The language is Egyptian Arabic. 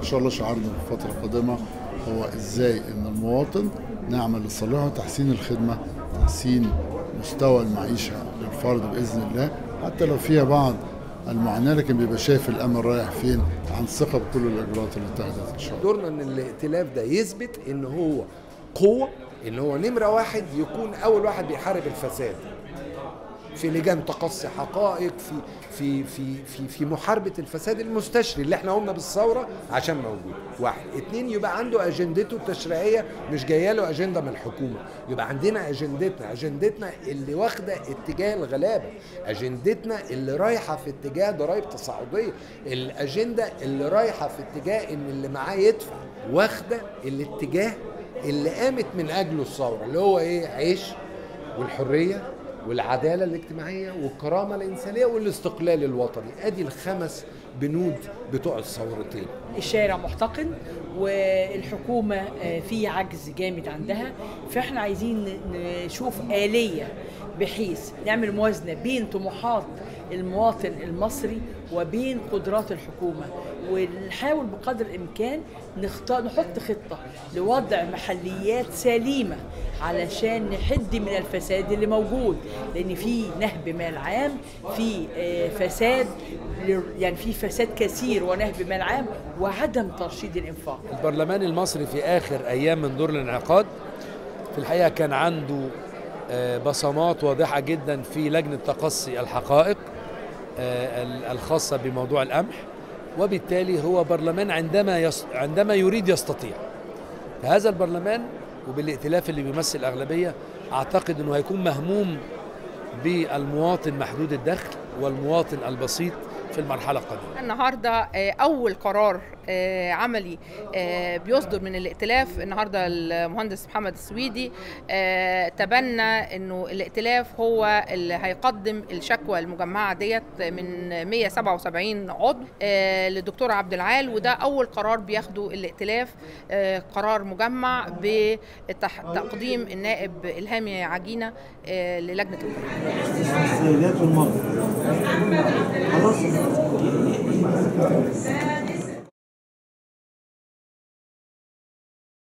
شاء الله شعارنا في الفتره القادمه هو ازاي ان المواطن نعمل لصالحه تحسين الخدمه تحسين مستوى المعيشه للفرد باذن الله حتى لو فيها بعض المعاناه لكن بيبقى شايف الامل رايح فين عن ثقه بكل الاجراءات اللي اتخذت ان شاء الله دورنا ان الائتلاف ده يثبت ان هو قوه ان هو نمره واحد يكون اول واحد بيحارب الفساد في لجان تقصي حقائق في في في في في محاربه الفساد المستشري اللي احنا قلنا بالثوره عشان موجود واحد اتنين يبقى عنده اجندته التشريعيه مش جايه له اجنده من الحكومه يبقى عندنا اجندتنا اجندتنا اللي واخده اتجاه الغلابه اجندتنا اللي رايحه في اتجاه ضرائب تصاعديه الاجنده اللي رايحه في اتجاه ان اللي معاه يدفع واخده الاتجاه اللي قامت من اجله الثوره اللي هو ايه عيش والحريه والعداله الاجتماعيه والكرامه الانسانيه والاستقلال الوطني ادي الخمس بنود بتوع الثورتين الشارع محتقن والحكومة آه، في عجز جامد عندها فاحنا عايزين نشوف آلية بحيث نعمل موازنة بين طموحات المواطن المصري وبين قدرات الحكومة ونحاول بقدر الإمكان نختار نحط خطة لوضع محليات سليمة علشان نحد من الفساد اللي موجود لأن في نهب مال عام في آه، فساد يعني في فساد كثير ونهب مال عام وعدم ترشيد الإنفاق البرلمان المصري في اخر ايام من دور الانعقاد في الحقيقه كان عنده آه، بصمات واضحه جدا في لجنه تقصي الحقائق آه، ال- الخاصه بموضوع القمح وبالتالي هو برلمان عندما يص... عندما يريد يستطيع فهذا البرلمان وبالائتلاف اللي بيمثل الاغلبيه اعتقد انه هيكون مهموم بالمواطن محدود الدخل والمواطن البسيط في المرحله القادمه النهارده آه، اول قرار آه، عملي آه، بيصدر من الائتلاف النهارده المهندس محمد السويدي آه، تبنى انه الائتلاف هو اللي هيقدم الشكوى المجمعه ديت من 177 عضو آه، للدكتور عبد العال وده اول قرار بياخده الائتلاف آه، قرار مجمع بتقديم النائب الهامي عجينه آه، للجنه القرار السيدات والمرأة خلاص